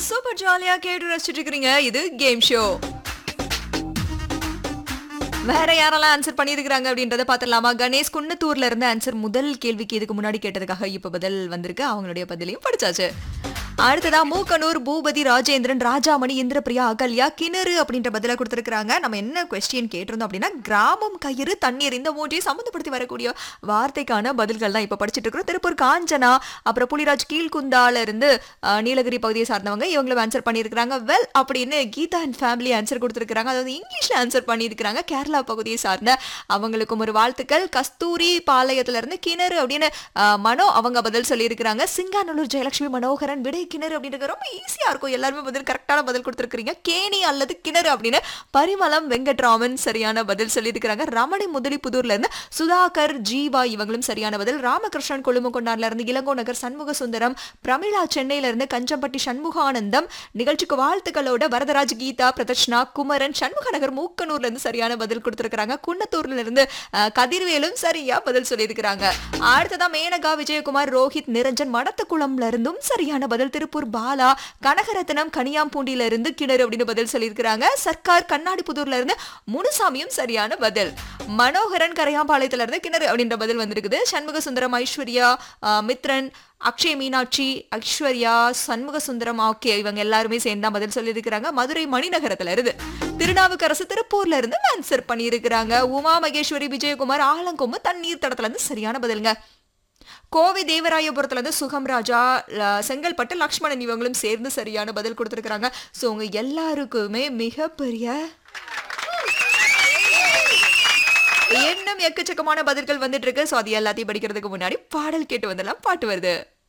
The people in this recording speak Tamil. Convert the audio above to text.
சூப்பர் ஜாலியா கேட்டு ரசிச்சுட்டு இருக்கிறீங்க இது கேம் ஷோ வேற யாரெல்லாம் ஆன்சர் பண்ணியிருக்கிறாங்க அப்படின்றத பார்த்துடலாமா கணேஷ் குன்னத்தூர்ல இருந்து ஆன்சர் முதல் கேள்விக்கு இதுக்கு முன்னாடி கேட்டதுக்காக இப்ப பதில் வந்திருக்கு அவங்களுடைய பதிலையும் படிச்சாச்சு அடுத்ததா மூக்கனூர் பூபதி ராஜேந்திரன் ராஜாமணி இந்திரபிரியா அகல்யா கிணறு அப்படின்ற பதில கொடுத்துருக்காங்க நம்ம என்ன கொஸ்டின் கேட்டிருந்தோம் அப்படின்னா கிராமம் கயிறு தண்ணீர் இந்த மூன்றையும் சம்மந்தப்படுத்தி வரக்கூடிய வார்த்தைக்கான பதில்கள் தான் இப்ப படிச்சுட்டு இருக்கிறோம் திருப்பூர் காஞ்சனா அப்புறம் புலிராஜ் கீழ்குந்தால இருந்து அஹ், நீலகிரி பகுதியை சார்ந்தவங்க இவங்களும் ஆன்சர் பண்ணியிருக்கிறாங்க வெல் அப்படின்னு கீதா அண்ட் ஃபேமிலி ஆன்சர் கொடுத்துருக்காங்க அதாவது இங்கிலீஷ்ல ஆன்சர் பண்ணியிருக்கிறாங்க கேரளா பகுதியை சார்ந்த அவங்களுக்கும் ஒரு வாழ்த்துக்கள் கஸ்தூரி பாளையத்துல இருந்து கிணறு அப்படின்னு அஹ், மனோ அவங்க பதில் சொல்லியிருக்கிறாங்க சிங்காநல்லூர் ஜெயலட்சுமி மனோகரன் விடை கிணறு அப்படின்றது ரொம்ப ஈஸியா இருக்கும் எல்லாருமே பதில் கரெக்டான பதில் கொடுத்துருக்கீங்க கேணி அல்லது கிணறு அப்படின்னு பரிமளம் வெங்கட்ராமன் சரியான பதில் சொல்லியிருக்கிறாங்க ரமணி முதலிப்புதூர்ல இருந்து சுதாகர் ஜீவா இவங்களும் சரியான பதில் ராமகிருஷ்ணன் கொழும்புகொண்டான்ல இருந்து இளங்கோ நகர் சண்முக சுந்தரம் பிரமிளா சென்னையில இருந்து கஞ்சம்பட்டி சண்முகானந்தம் நிகழ்ச்சிக்கு வாழ்த்துக்களோட வரதராஜ் கீதா பிரதர்ஷனா குமரன் சண்முக நகர் மூக்கனூர்ல இருந்து சரியான பதில் கொடுத்திருக்காங்க குன்னத்தூர்ல இருந்து அஹ், கதிர்வேலும் சரியா பதில் சொல்லியிருக்கிறாங்க அடுத்ததா மேனகா விஜயகுமார் ரோஹித் நிரஞ்சன் மடத்துக்குளம்ல இருந்தும் சரியான பதில் திருப்பூர் பாலா கனகரத்னம் கனியாம்பூண்டியில இருந்து கிணறு அப்படின்னு பதில் சொல்லியிருக்கிறாங்க சர்க்கார் கண்ணாடிப்புதூர்ல இருந்து முனுசாமியும் சரியான பதில் மனோகரன் கரையாம்பாளையத்துல இருந்து கிணறு அப்படின்ற பதில் வந்திருக்குது சண்முக சுந்தரம் ஐஸ்வர்யா அஹ், மித்ரன் அக்ஷய் மீனாட்சி ஐஸ்வர்யா சண்முக சுந்தரம் ஓகே இவங்க எல்லாருமே சேர்ந்து தான் பதில் சொல்லியிருக்கிறாங்க மதுரை மணிநகரத்துல இருந்து திருநாவுக்கரசு திருப்பூர்ல இருந்து ஆன்சர் பண்ணியிருக்கிறாங்க உமா மகேஸ்வரி விஜயகுமார் ஆலங்கொம்பு தண்ணீர் தடத்துல இருந்து சரியான பதிலுங்க கோவை தேவராயபுரத்துல இருந்து சுகம் ராஜா ல- செங்கல்பட்டு லக்ஷ்மணன் இவங்களும் சேர்ந்து சரியான பதில் கொடுத்துருக்காங்க ஸோ உங்க எல்லாருக்குமே மிகப்பெரிய இன்னும் எக்கச்சக்கமான பதில்கள் வந்துட்டு இருக்கு ஸோ அது எல்லாத்தையும் படிக்கிறதுக்கு முன்னாடி பாடல் கேட்டு வந்துடலாம் பாட்டு வருது